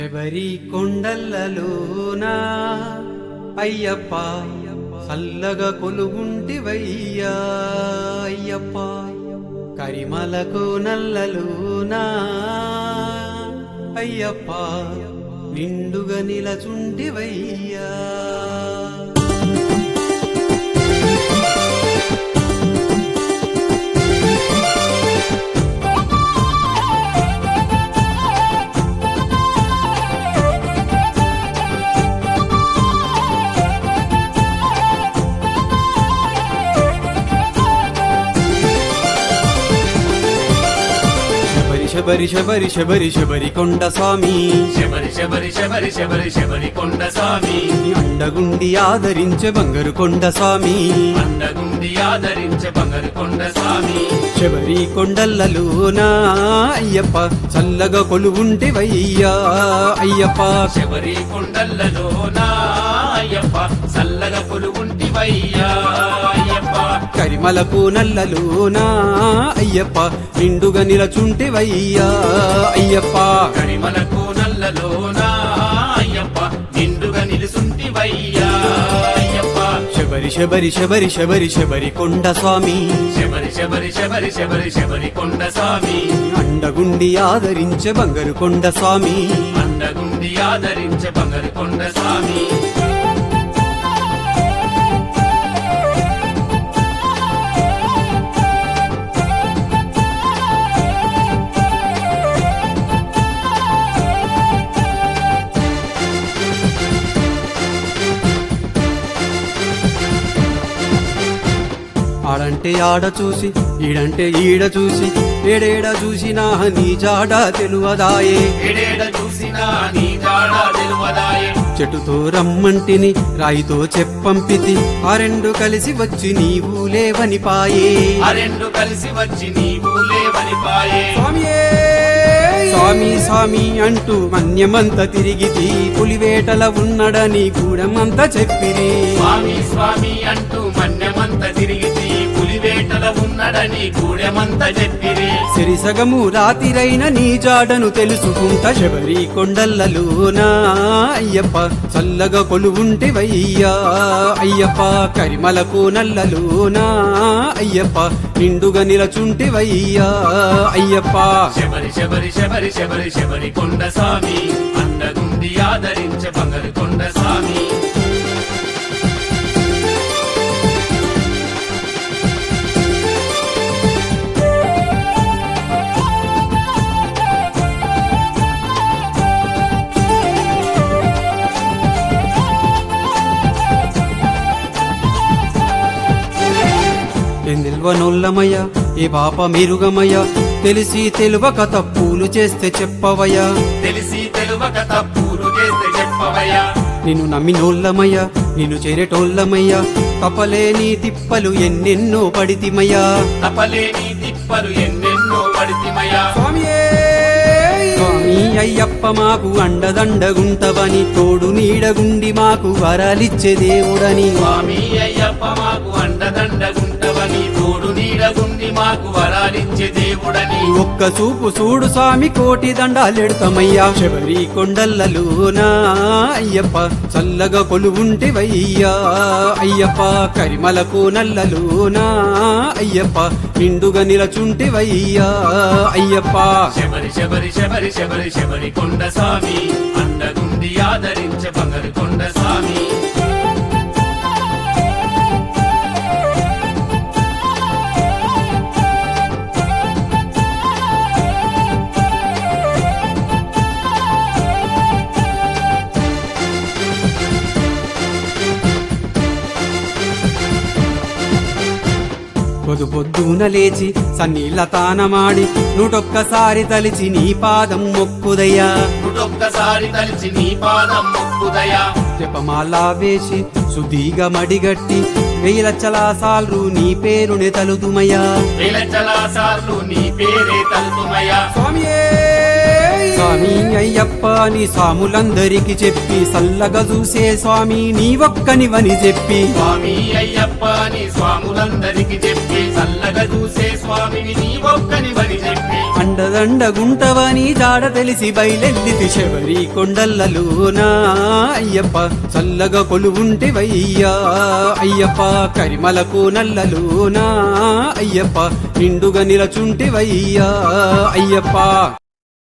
శబరి కొండలలోనా అయ్యప్ప చల్లగా కొలుగుంటివయ్యా అయ్యప్ప కరిమలకు నల్లలోనా అయ్యప్ప నిండుగా నిలచుంటివయ్యా శబరి శబరి శబరి శబరి శబరి కొండ స్వామి శబరి శబరి శబరి శబరి శబరి కొండ స్వామి నీ అండగుండి ఆదరించే బంగారు కొండ స్వామి అండగుండి ఆదరించే బంగారు కొండ స్వామి శబరి కొండలలోనా అయ్యప్ప చల్లగా కొలువుంటివయ్యా అయ్యప్ప శబరి కొండలలో నా అయ్యప్ప చల్లగా పొలుగుంటివయ్యా అయ్యప్ప కరిమలకు నల్లలోనా అయ్యప్ప నిండుగా నిలచుంటివయ్యా అయ్యప్ప కరిమలకు నల్లలో నా అయ్యప్ప నిండుగా నిలుసుంటివయ్యా అయ్యప్ప శబరి శబరి శబరి శబరి శబరి కొండ స్వామి శబరి శబరి శబరి శబరి శబరి కొండ స్వామి అండగుండి ఆదరించే బంగారు కొండ స్వామి అండగుండి ఆదరించే బంగారు కొండ స్వామి ఆడంటే ఆడ చూసి ఈడంటే ఈడ చూసి ఏడేడ చూసినా నీ జాడ తెలువదాయే ఎడేడ చూసినా నీ జాడ తెలువదాయే చెట్టుతో రమ్మంటిని రాయితో చెప్పంపితి ఆ రెండు కలిసి వచ్చి నీవు లేవని పాయే ఆ రెండు కలిసి వచ్చి నీవు లేవని పాయే స్వామి స్వామి అంటూ మన్యమంత తిరిగితి పులివేటల ఉన్నడని గూడెమంతా చెప్పిరి స్వామి స్వామి అంటూ మన్యమంత తిరిగితి పులివేటల ఉన్నడని గూడెమంత చెప్పిరి సిరిసగము రాతిరైన నీ జాడను తెలుసుకుంట శబరి కొండలలోనా అయ్యప్ప చల్లగా కొలువుంటివయ్యా అయ్యప్ప కరిమలకు నల్లలోనా అయ్యప్ప నిండుగా నిలచుంటివయ్యా అయ్యప్ప శబరి శబరి శబరి శబరి శబరి కొండ స్వామి అండగుండి ఆదరించే బంగారు కొండ స్వామి నిల్వనొల్లమయ్య ఏ పాప మెరుగమయ్య తెలిసి తెలువక తప్పులు చేస్తే చెప్పవయ్యా తెలిసి తెలువక తప్పులు చేస్తే చెప్పవయ్యా నిన్ను నమ్మినోళ్ళమయ్య నిన్ను చేరేటోళ్ళమయ్య తపలేని తిప్పలు ఎన్నెన్నో పడితిమయ్యా తపలేని తిప్పలు ఎన్నెన్నో పడితిమయ్యా స్వామి అయ్యప్ప మాకు అండదండగుంటవని తోడు నీడగుండి మాకు వరాలిచ్చే దేవుడని స్వామి అయ్యప్ప మాకు అండదండగుంటవని తోడు నీడగుండి మాకు వరాలిచ్చే దేవుడని ఒక్క చూపు చూడు స్వామి కోటి దండాలెడతామయ్యా శబరి కొండలలోనా అయ్యప్ప చల్లగా కొలువుంటివయ్యా అయ్యప్ప కరిమలకు నల్లలోనా అయ్యప్ప నిండుగా నిలచుంటివయ్యా అయ్యప్ప శబరి శబరి శబరి శబరి శబరి కొండ స్వామి అండగుండి ఆదరించే బంగారు కొండ స్వామి పొద్దు పొద్దున లేచి సన్నీళ్ళ తానమాడి నూటొక్కసారి తలిచి నీ పాదం మొక్కుదయ్యా ఒక్కసారి తలిచి నీ పాదం మొక్కుదయా జపమాలా వేసి శుద్ధిగా మడిగట్టి వెయ్యి లక్షల సార్లు నీ పేరునే తలుదుమయ్యా వేల జలాసార్లు నీ పేరే తలుతుమయ్యా స్వామి అయ్యప్ప నీ సాములందరికి చెప్పి సల్లగా చూసే స్వామి నీ ఒక్కనివని చెప్పి స్వామి అయ్యప్ప నీ స్వాములందరికి చెప్పి చల్లగా చూసే స్వామిని నీ ఒక్కని బని చెప్పి అండ అండదండగుంటవని జాడ తెలిసి బయలెల్లి శబరి కొండల్లలోనా అయ్యప్ప చల్లగా కొలువుంటివయ్యా అయ్యప్ప కరిమలకు నల్లలోనా అయ్యప్ప నిండుగా నిలచుంటివయ్యా అయ్యప్ప